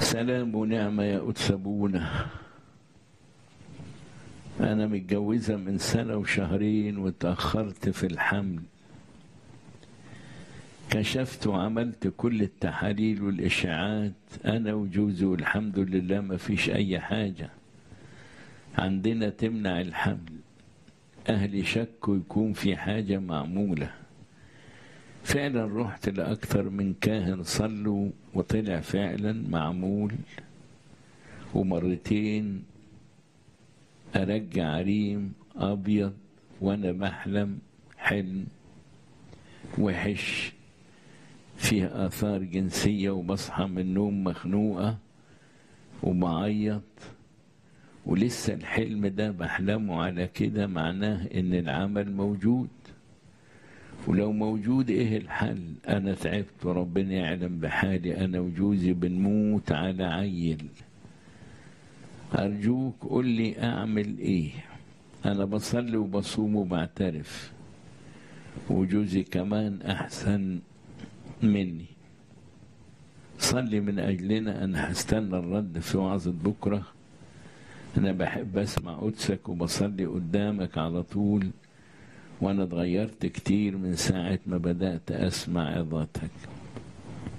سلام ونعمة يا أتسبونة أنا متجوزة من سنة وشهرين وتأخرت في الحمل كشفت وعملت كل التحاليل والإشاعات أنا وجوزي والحمد لله ما فيش أي حاجة عندنا تمنع الحمل أهلي شكوا يكون في حاجة معمولة فعلا رحت لأكثر من كاهن صلوا وطلع فعلا معمول ومرتين أرجع ريم أبيض وأنا بحلم حلم وحش فيه آثار جنسية وبصحى من النوم مخنوقة وبعيط ولسه الحلم ده بحلمه على كده معناه إن العمل موجود ولو موجود إيه الحل أنا تعبت وربنا يعلم بحالي أنا وجوزي بنموت على عيل أرجوك قل لي أعمل إيه أنا بصلي وبصوم وبعترف وجوزي كمان أحسن مني صلي من أجلنا أنا هستنى الرد في وعظة بكرة أنا بحب أسمع قدسك وبصلي قدامك على طول وأنا اتغيرت كتير من ساعة ما بدأت أسمع عظاتك